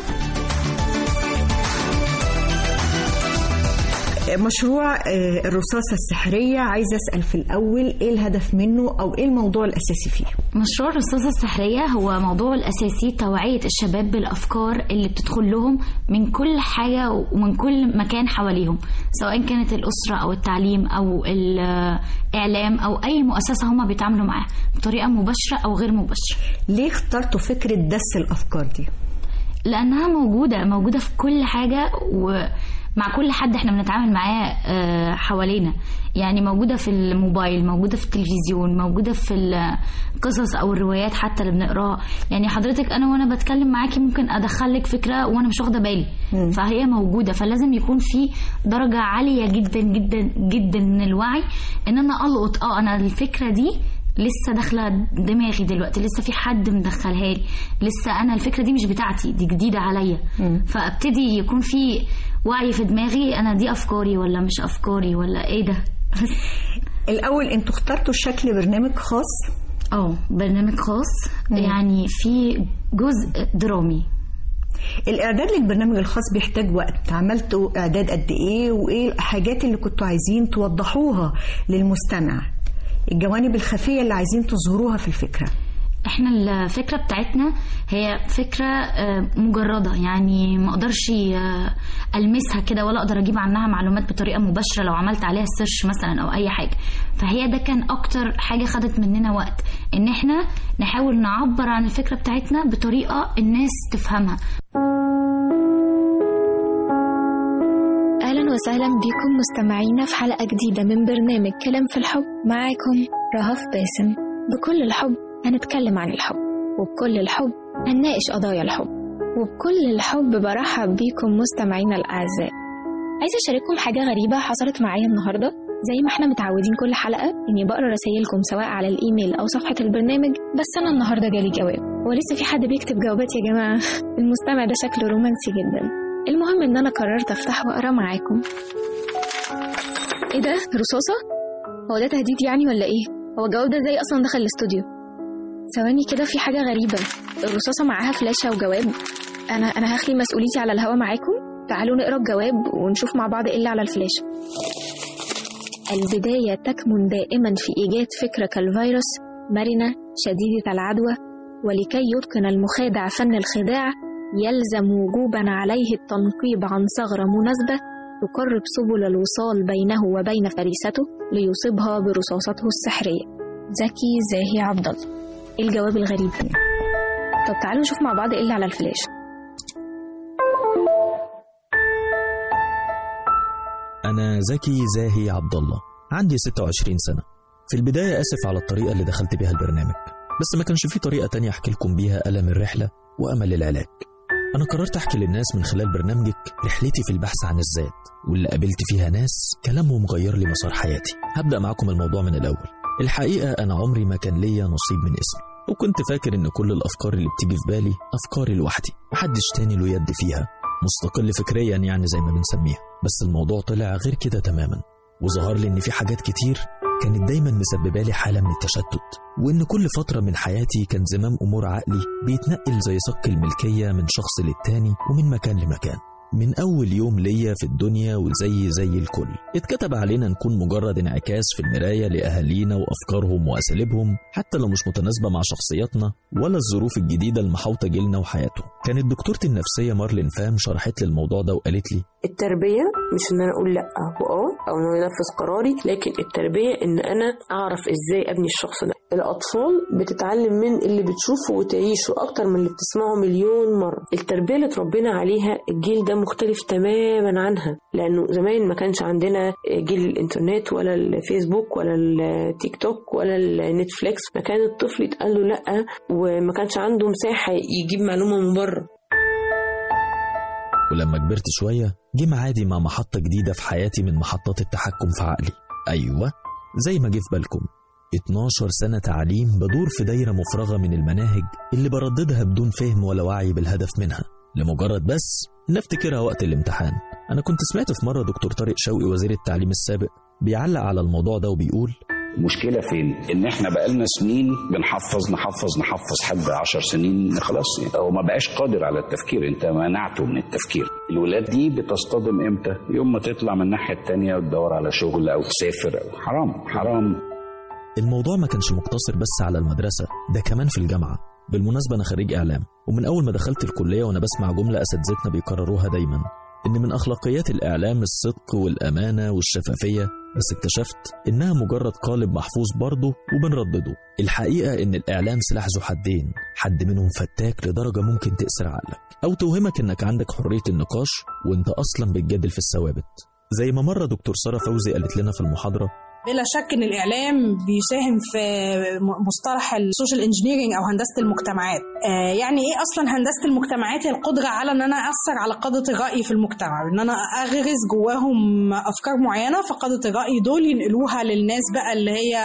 مشروع آه، الرصاصة السحرية عايزة أسأل في الأول إيه الهدف منه أو إيه الموضوع الأساسي فيه مشروع الرصاصة السحرية هو موضوع الأساسي توعية الشباب بالأفكار اللي بتدخل لهم من كل حاجة ومن كل مكان حواليهم سواء كانت الأسرة أو التعليم أو الإعلام أو أي مؤسسة هم بيتعاملوا معاها بطريقة مباشرة أو غير مباشرة ليه اخترتوا فكرة دس الأفكار دي؟ لأنها موجودة موجودة في كل حاجة ومع كل حد احنا بنتعامل معاه آه، حوالينا يعني موجودة في الموبايل موجودة في التلفزيون موجودة في القصص أو الروايات حتى اللي بنقراها يعني حضرتك أنا وأنا بتكلم معاكي ممكن أدخلك فكرة وأنا مش واخدة بالي فهي موجودة فلازم يكون في درجة عالية جدا جدا جدا من الوعي إن أنا ألقط أه أنا الفكرة دي لسه داخله دماغي دلوقتي لسه في حد مدخلها لي لسه انا الفكره دي مش بتاعتي دي جديده عليا فابتدي يكون في وعي في دماغي انا دي افكاري ولا مش افكاري ولا ايه ده الأول أنتوا اخترتوا شكل برنامج خاص اه برنامج خاص يعني في جزء درامي الإعداد للبرنامج الخاص بيحتاج وقت عملتوا إعداد قد إيه وإيه الحاجات اللي كنتوا عايزين توضحوها للمستمع الجوانب الخفية اللي عايزين تظهروها في الفكرة احنا الفكره بتاعتنا هي فكره آه، مجرده يعني ما اقدرش آه، المسها كده ولا اقدر اجيب عنها معلومات بطريقه مباشره لو عملت عليها سيرش مثلا او اي حاجه فهي ده كان اكتر حاجه خدت مننا وقت ان احنا نحاول نعبر عن الفكره بتاعتنا بطريقه الناس تفهمها أهلا وسهلا بكم مستمعينا في حلقة جديدة من برنامج كلام في الحب معاكم رهف باسم بكل الحب هنتكلم عن الحب وبكل الحب هنناقش قضايا الحب وبكل الحب برحب بيكم مستمعينا الأعزاء عايزة أشارككم حاجة غريبة حصلت معايا النهاردة زي ما احنا متعودين كل حلقة إني بقرا رسايلكم سواء على الإيميل أو صفحة البرنامج بس أنا النهاردة جالي جواب ولسه في حد بيكتب جوابات يا جماعة المستمع ده شكله رومانسي جدا المهم إن أنا قررت أفتح وأقرا معاكم إيه ده رصاصة؟ هو ده تهديد يعني ولا إيه؟ هو الجواب ده إزاي أصلا دخل الاستوديو؟ ثواني كده في حاجة غريبة الرصاصة معاها فلاشة وجواب أنا أنا هخلي مسؤوليتي على الهوا معاكم تعالوا نقرا الجواب ونشوف مع بعض إيه اللي على الفلاشة البداية تكمن دائما في إيجاد فكرة كالفيروس مرنة شديدة العدوى ولكي يتقن المخادع فن الخداع يلزم وجوبا عليه التنقيب عن ثغرة مناسبة تقرب سبل الوصال بينه وبين فريسته ليصيبها برصاصته السحرية زكي زاهي عبد الله الجواب الغريب طب تعالوا نشوف مع بعض ايه اللي على الفلاش أنا زكي زاهي عبد الله عندي 26 سنة في البداية آسف على الطريقة اللي دخلت بيها البرنامج بس ما كانش في طريقة تانية أحكي لكم بيها ألم الرحلة وأمل العلاج أنا قررت أحكي للناس من خلال برنامجك رحلتي في البحث عن الذات واللي قابلت فيها ناس كلامهم غير لي مسار حياتي هبدأ معاكم الموضوع من الأول الحقيقة أنا عمري ما كان ليا نصيب من اسمي وكنت فاكر إن كل الأفكار اللي بتيجي في بالي أفكاري لوحدي محدش تاني له يد فيها مستقل فكريا يعني زي ما بنسميها بس الموضوع طلع غير كده تماما وظهر لي إن في حاجات كتير كانت دايما مسببة لي حالة من التشتت وإن كل فترة من حياتي كان زمام أمور عقلي بيتنقل زي صك الملكية من شخص للتاني ومن مكان لمكان من أول يوم ليا في الدنيا وزي زي الكل اتكتب علينا نكون مجرد انعكاس في المراية لأهالينا وأفكارهم وأساليبهم حتى لو مش متناسبة مع شخصياتنا ولا الظروف الجديدة المحاوطة جيلنا وحياته كانت دكتورتي النفسية مارلين فام شرحت لي الموضوع ده وقالت لي التربية مش ان انا اقول لا واه او ان انا انفذ قراري لكن التربية ان انا اعرف ازاي ابني الشخص ده الاطفال بتتعلم من اللي بتشوفه وتعيشه اكتر من اللي بتسمعه مليون مرة التربية اللي اتربينا عليها الجيل ده مختلف تماما عنها لانه زمان ما كانش عندنا جيل الانترنت ولا الفيسبوك ولا التيك توك ولا النتفليكس فكان الطفل يتقال له لا وما كانش عنده مساحة يجيب معلومة من بره ولما كبرت شوية جه معادي مع محطة جديدة في حياتي من محطات التحكم في عقلي أيوة زي ما جه في بالكم 12 سنة تعليم بدور في دايرة مفرغة من المناهج اللي برددها بدون فهم ولا وعي بالهدف منها لمجرد بس إن أفتكرها وقت الامتحان أنا كنت سمعت في مرة دكتور طارق شوقي وزير التعليم السابق بيعلق على الموضوع ده وبيقول المشكله فين؟ ان احنا بقالنا سنين بنحفظ نحفظ نحفظ حد عشر سنين خلاص يعني هو ما بقاش قادر على التفكير انت منعته من التفكير الولاد دي بتصطدم امتى؟ يوم ما تطلع من الناحيه التانيه وتدور على شغل او تسافر أو حرام حرام الموضوع ما كانش مقتصر بس على المدرسة ده كمان في الجامعة بالمناسبة أنا خريج إعلام ومن أول ما دخلت الكلية وأنا بسمع جملة أساتذتنا بيكرروها دايما إن من أخلاقيات الإعلام الصدق والأمانة والشفافية بس اكتشفت إنها مجرد قالب محفوظ برضه وبنردده الحقيقة إن الإعلام سلاح ذو حدين حد منهم فتاك لدرجة ممكن تأسر عقلك أو توهمك إنك عندك حرية النقاش وإنت أصلا بتجادل في الثوابت زي ما مرة دكتور سارة فوزي قالت لنا في المحاضرة بلا شك ان الاعلام بيساهم في مصطلح السوشيال انجينيرنج او هندسه المجتمعات آه يعني ايه اصلا هندسه المجتمعات هي القدره على ان انا اثر على قاده الراي في المجتمع ان انا اغرس جواهم افكار معينه فقاده الراي دول ينقلوها للناس بقى اللي هي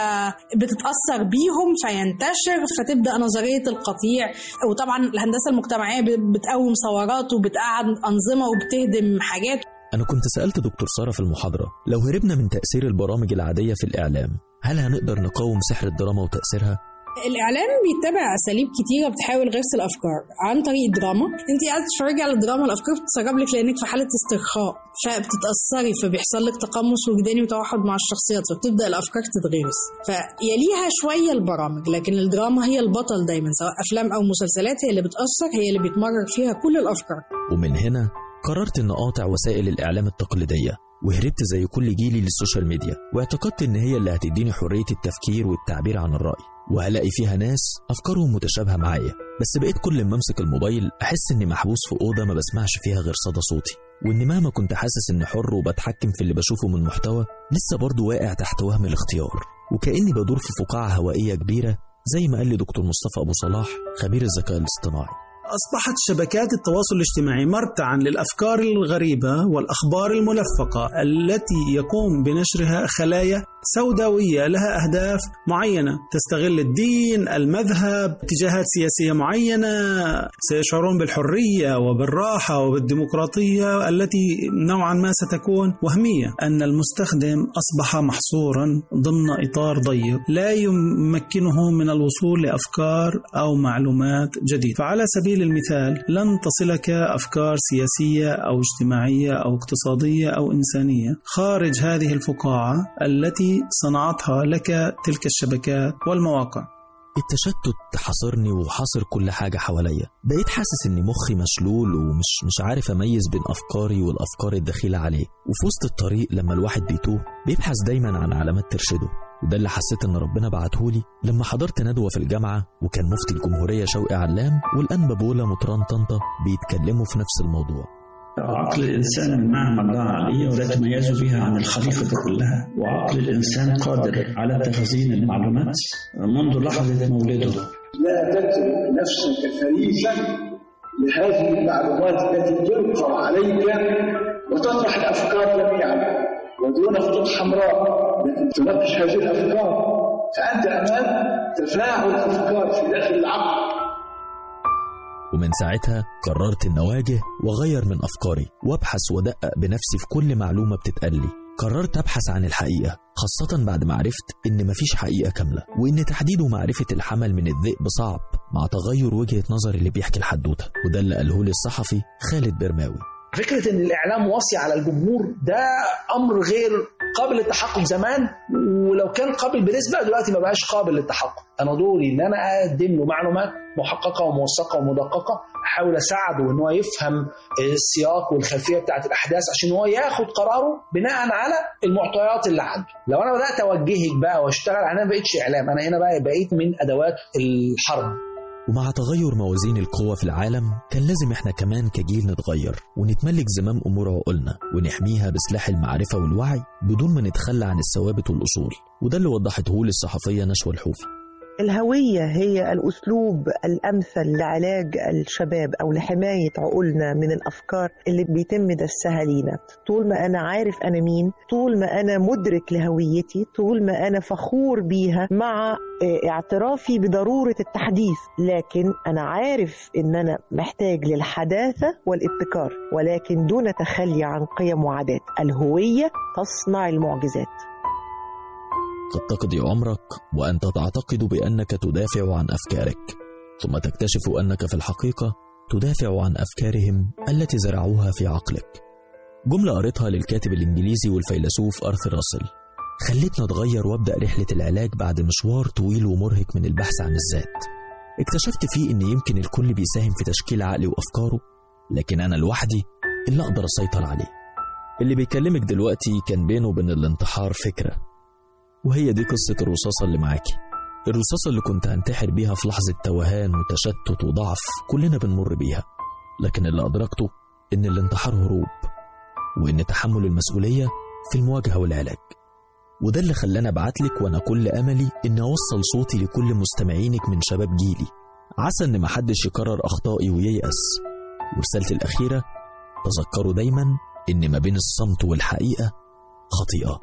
بتتاثر بيهم فينتشر فتبدا نظريه القطيع وطبعا الهندسه المجتمعيه بتقوم ثورات وبتقعد انظمه وبتهدم حاجات أنا كنت سألت دكتور سارة في المحاضرة لو هربنا من تأثير البرامج العادية في الإعلام هل هنقدر نقاوم سحر الدراما وتأثيرها؟ الاعلام بيتبع اساليب كتيره بتحاول غرس الافكار عن طريق الدراما انت قاعده تتفرجي على الدراما الافكار بتتسرب لك لانك في حاله استرخاء فبتتاثري فبيحصل لك تقمص وجداني وتوحد مع الشخصيات فبتبدا الافكار تتغرس فيليها شويه البرامج لكن الدراما هي البطل دايما سواء افلام او مسلسلات هي اللي بتاثر هي اللي بيتمرر فيها كل الافكار ومن هنا قررت إن أقاطع وسائل الإعلام التقليدية وهربت زي كل جيلي للسوشيال ميديا واعتقدت إن هي اللي هتديني حرية التفكير والتعبير عن الرأي وهلاقي فيها ناس أفكارهم متشابهة معايا بس بقيت كل ما أمسك الموبايل أحس إني محبوس في أوضة ما بسمعش فيها غير صدى صوتي وإن مهما كنت حاسس إني حر وبتحكم في اللي بشوفه من محتوى لسه برضه واقع تحت وهم الاختيار وكأني بدور في فقاعة هوائية كبيرة زي ما قال لي دكتور مصطفى أبو صلاح خبير الذكاء الاصطناعي أصبحت شبكات التواصل الاجتماعي مرتعا للأفكار الغريبة والأخبار الملفقة التي يقوم بنشرها خلايا سوداوية لها أهداف معينة تستغل الدين المذهب اتجاهات سياسية معينة سيشعرون بالحرية وبالراحة وبالديمقراطية التي نوعا ما ستكون وهمية أن المستخدم أصبح محصورا ضمن إطار ضيق لا يمكنه من الوصول لأفكار أو معلومات جديدة فعلى سبيل المثال لن تصلك أفكار سياسية أو اجتماعية أو اقتصادية أو إنسانية خارج هذه الفقاعة التي صنعتها لك تلك الشبكات والمواقع التشتت حاصرني وحاصر كل حاجة حواليا بقيت حاسس إن مخي مشلول ومش مش عارف أميز بين أفكاري والأفكار الدخيلة عليه وفي وسط الطريق لما الواحد بيتوه بيبحث دايما عن علامات ترشده وده اللي حسيت إن ربنا بعتهولي لما حضرت ندوة في الجامعة وكان مفتي الجمهورية شوقي علام والأنبا بولا مطران طنطا بيتكلموا في نفس الموضوع عقل الإنسان مهما ضاع عليه ولا تميز بها عن الخليقة كلها وعقل الإنسان قادر على تخزين المعلومات منذ لحظة مولده لا تترك نفسك فريسا لهذه المعلومات التي تلقى عليك وتطرح الافكار جميعا ودون خطوط حمراء لكن تناقش هذه الافكار فانت امام تفاعل افكار في داخل العقل ومن ساعتها قررت إن أواجه وأغير من أفكاري وأبحث وأدقق بنفسي في كل معلومة بتتقالي قررت أبحث عن الحقيقة خاصة بعد ما عرفت إن مفيش حقيقة كاملة وإن تحديد ومعرفة الحمل من الذئب صعب مع تغير وجهة نظر اللي بيحكي الحدوتة وده اللي قاله لي الصحفي خالد برماوي فكرة إن الإعلام واصي على الجمهور ده أمر غير قابل للتحقق زمان ولو كان قابل بنسبة دلوقتي ما بقاش قابل للتحقق أنا دوري إن أنا أقدم له معلومات محققة وموثقة ومدققة أحاول أساعده إن هو يفهم السياق والخلفية بتاعت الأحداث عشان هو ياخد قراره بناء على المعطيات اللي عنده لو أنا بدأت أوجهك بقى وأشتغل أنا ما بقتش إعلام أنا هنا بقى بقيت من أدوات الحرب ومع تغير موازين القوة في العالم كان لازم احنا كمان كجيل نتغير ونتملك زمام أمور عقولنا ونحميها بسلاح المعرفة والوعي بدون ما نتخلى عن الثوابت والأصول وده اللي وضحته لي الصحفية نشوى الحوفي الهوية هي الأسلوب الأمثل لعلاج الشباب أو لحماية عقولنا من الأفكار اللي بيتم دسها لينا طول ما أنا عارف أنا مين طول ما أنا مدرك لهويتي طول ما أنا فخور بيها مع اعترافي بضرورة التحديث لكن أنا عارف أن أنا محتاج للحداثة والابتكار ولكن دون تخلي عن قيم وعادات الهوية تصنع المعجزات قد تقضي عمرك وأنت تعتقد بأنك تدافع عن أفكارك ثم تكتشف أنك في الحقيقة تدافع عن أفكارهم التي زرعوها في عقلك جملة قريتها للكاتب الإنجليزي والفيلسوف أرثر راسل خلتني أتغير وأبدأ رحلة العلاج بعد مشوار طويل ومرهق من البحث عن الذات اكتشفت فيه إن يمكن الكل بيساهم في تشكيل عقلي وأفكاره لكن أنا لوحدي اللي أقدر أسيطر عليه اللي بيكلمك دلوقتي كان بينه وبين الانتحار فكرة وهي دي قصة الرصاصة اللي معاكي الرصاصة اللي كنت هنتحر بيها في لحظة توهان وتشتت وضعف كلنا بنمر بيها لكن اللي أدركته إن الانتحار هروب وإن تحمل المسؤولية في المواجهة والعلاج وده اللي خلاني أبعتلك وأنا كل أملي إن أوصل صوتي لكل مستمعينك من شباب جيلي عسى إن محدش يكرر أخطائي وييأس ورسالتي الأخيرة تذكروا دايما إن ما بين الصمت والحقيقة خطيئة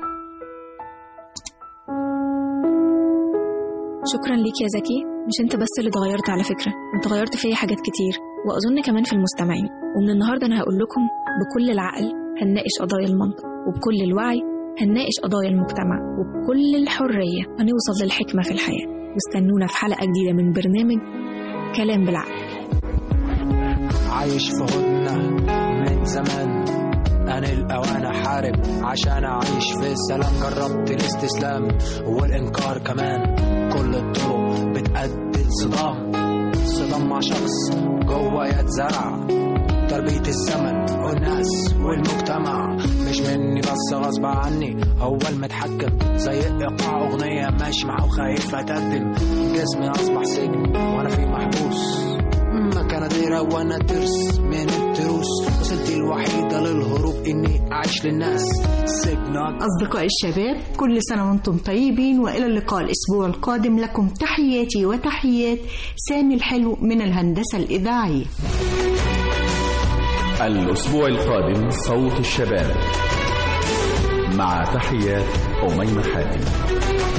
شكرا ليك يا زكي مش انت بس اللي اتغيرت على فكرة انت غيرت فيا حاجات كتير واظن كمان في المستمعين ومن النهاردة انا هقول لكم بكل العقل هنناقش قضايا المنطق وبكل الوعي هنناقش قضايا المجتمع وبكل الحرية هنوصل للحكمة في الحياة واستنونا في حلقة جديدة من برنامج كلام بالعقل عايش في هدنة من زمان أنا الأوان أحارب عشان أعيش في السلام جربت الاستسلام والإنكار كمان كل الطرق بتأدي لصدام صدام مع شخص جوه يتزرع تربية الزمن والناس والمجتمع مش مني بس غصب عني هو المتحكم زي إيقاع أغنية ماشي معاه وخايف أتقدم جسمي أصبح سجن وأنا فيه محبوس مكانة دايرة وأنا ترس من التروس وصلتي الوحيدة للهروب إني أعيش للناس سجنات أصدقاء الشباب كل سنة وأنتم طيبين وإلى اللقاء الأسبوع القادم لكم تحياتي وتحيات سامي الحلو من الهندسة الإذاعية الأسبوع القادم صوت الشباب مع تحيات أميمة حاتم